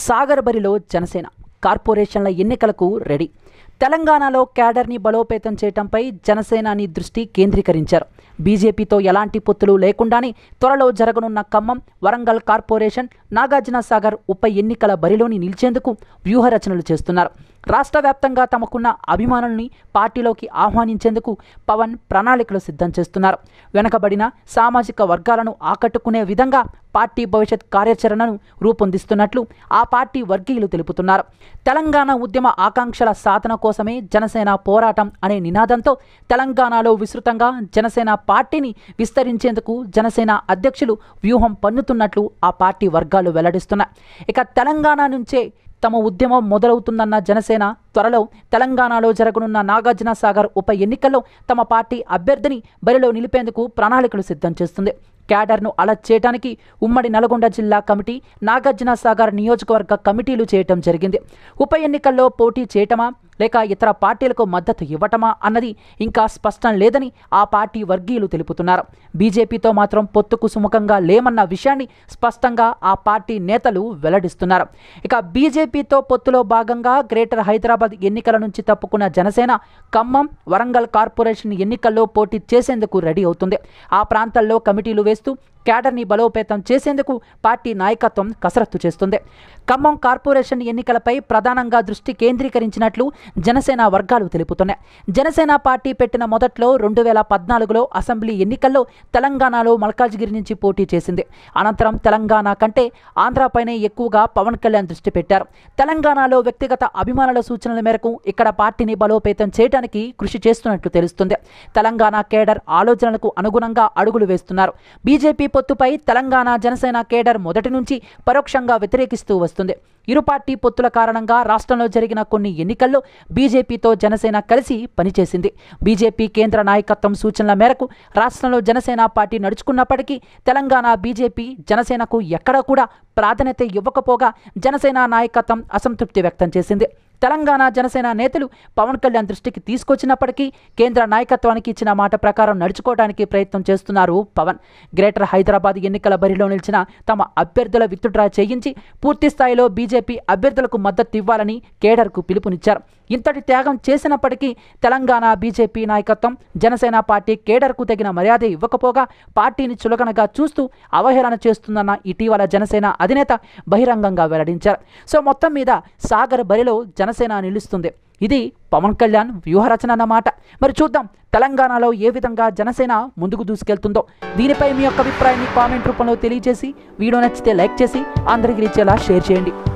సాగర్ బరిలో జనసేన కార్పొరేషన్ల ఎన్నికలకు రెడీ తెలంగాణలో క్యాడర్ని బలోపేతం చేయడంపై జనసేనాని దృష్టి కేంద్రీకరించారు బీజేపీతో ఎలాంటి పొత్తులు లేకుండానే త్వరలో జరగనున్న ఖమ్మం వరంగల్ కార్పొరేషన్ నాగార్జున సాగర్ ఉప ఎన్నికల బరిలోని నిలిచేందుకు వ్యూహరచనలు చేస్తున్నారు రాష్ట్ర వ్యాప్తంగా తమకున్న అభిమానుల్ని పార్టీలోకి ఆహ్వానించేందుకు పవన్ ప్రణాళికలు సిద్ధం చేస్తున్నారు వెనకబడిన సామాజిక వర్గాలను ఆకట్టుకునే విధంగా పార్టీ భవిష్యత్ కార్యాచరణను రూపొందిస్తున్నట్లు ఆ పార్టీ వర్గీయులు తెలుపుతున్నారు తెలంగాణ ఉద్యమ ఆకాంక్షల సాధన కోసమే జనసేన పోరాటం అనే నినాదంతో తెలంగాణలో విస్తృతంగా జనసేన పార్టీని విస్తరించేందుకు జనసేన అధ్యక్షులు వ్యూహం పన్నుతున్నట్లు ఆ పార్టీ వర్గాలు వెల్లడిస్తున్నాయి ఇక తెలంగాణ నుంచే తమ ఉద్యమం మొదలవుతుందన్న జనసేన త్వరలో తెలంగాణలో జరగనున్న నాగార్జున సాగర్ ఉప ఎన్నికల్లో తమ పార్టీ అభ్యర్థిని బరిలో నిలిపేందుకు ప్రణాళికలు సిద్ధం చేస్తుంది క్యాడర్ను అలర్ట్ చేయడానికి ఉమ్మడి నల్గొండ జిల్లా కమిటీ నాగార్జున సాగర్ నియోజకవర్గ కమిటీలు చేయటం జరిగింది ఉప ఎన్నికల్లో పోటీ చేయటమా లేక ఇతర పార్టీలకు మద్దతు ఇవ్వటమా అన్నది ఇంకా స్పష్టం లేదని ఆ పార్టీ వర్గీయులు తెలుపుతున్నారు బీజేపీతో మాత్రం పొత్తుకు సుముఖంగా లేమన్న విషయాన్ని స్పష్టంగా ఆ పార్టీ నేతలు వెల్లడిస్తున్నారు ఇక బీజేపీతో పొత్తులో భాగంగా గ్రేటర్ హైదరాబాద్ ఎన్నికల నుంచి తప్పుకున్న జనసేన ఖమ్మం వరంగల్ కార్పొరేషన్ ఎన్నికల్లో పోటీ చేసేందుకు రెడీ అవుతుంది ఆ ప్రాంతాల్లో కమిటీలు వేస్తూ క్యాడర్ని బలోపేతం చేసేందుకు పార్టీ నాయకత్వం కసరత్తు చేస్తుంది ఖమ్మం కార్పొరేషన్ ఎన్నికలపై ప్రధానంగా దృష్టి కేంద్రీకరించినట్లు జనసేన వర్గాలు తెలుపుతున్నాయి జనసేన పార్టీ పెట్టిన మొదట్లో రెండు వేల పద్నాలుగులో అసెంబ్లీ ఎన్నికల్లో తెలంగాణలో మల్కాజ్గిరి నుంచి పోటీ చేసింది అనంతరం తెలంగాణ కంటే ఆంధ్రాపైనే ఎక్కువగా పవన్ కళ్యాణ్ దృష్టి పెట్టారు తెలంగాణలో వ్యక్తిగత అభిమానుల సూచనల మేరకు ఇక్కడ పార్టీని బలోపేతం చేయడానికి కృషి చేస్తున్నట్లు తెలుస్తుంది తెలంగాణ కేడర్ ఆలోచనలకు అనుగుణంగా అడుగులు వేస్తున్నారు బీజేపీ పొత్తుపై తెలంగాణ జనసేన కేడర్ మొదటి నుంచి పరోక్షంగా వ్యతిరేకిస్తూ వస్తుంది ఇరు పార్టీ పొత్తుల కారణంగా రాష్ట్రంలో జరిగిన కొన్ని ఎన్నికల్లో బీజేపీతో జనసేన కలిసి పనిచేసింది బీజేపీ కేంద్ర నాయకత్వం సూచనల మేరకు రాష్ట్రంలో జనసేన పార్టీ నడుచుకున్నప్పటికీ తెలంగాణ బీజేపీ జనసేనకు ఎక్కడా కూడా ప్రాధాన్యత ఇవ్వకపోగా జనసేన నాయకత్వం అసంతృప్తి వ్యక్తం చేసింది తెలంగాణ జనసేన నేతలు పవన్ కళ్యాణ్ దృష్టికి తీసుకొచ్చినప్పటికీ కేంద్ర నాయకత్వానికి ఇచ్చిన మాట ప్రకారం నడుచుకోవడానికి ప్రయత్నం చేస్తున్నారు పవన్ గ్రేటర్ హైదరాబాద్ ఎన్నికల బరిలో నిలిచిన తమ అభ్యర్థుల విత్డ్రా చేయించి పూర్తి స్థాయిలో బీజేపీ అభ్యర్థులకు మద్దతు ఇవ్వాలని కేడర్కు పిలుపునిచ్చారు ఇంతటి త్యాగం చేసినప్పటికీ తెలంగాణ బీజేపీ నాయకత్వం జనసేన పార్టీ కేడర్కు తగిన మర్యాద ఇవ్వకపోగా పార్టీని చులకనగా చూస్తూ అవహేళన చేస్తుందన్న ఇటీవల జనసేన అధినేత బహిరంగంగా వెల్లడించారు సో మొత్తం మీద సాగర్ బరిలో జనసేన నిలుస్తుంది ఇది పవన్ కళ్యాణ్ వ్యూహరచన అన్నమాట మరి చూద్దాం తెలంగాణలో ఏ విధంగా జనసేన ముందుకు దూసుకెళ్తుందో దీనిపై మీ యొక్క అభిప్రాయాన్ని కామెంట్ రూపంలో తెలియజేసి వీడియో నచ్చితే లైక్ చేసి అందరికీ ఇచ్చేలా షేర్ చేయండి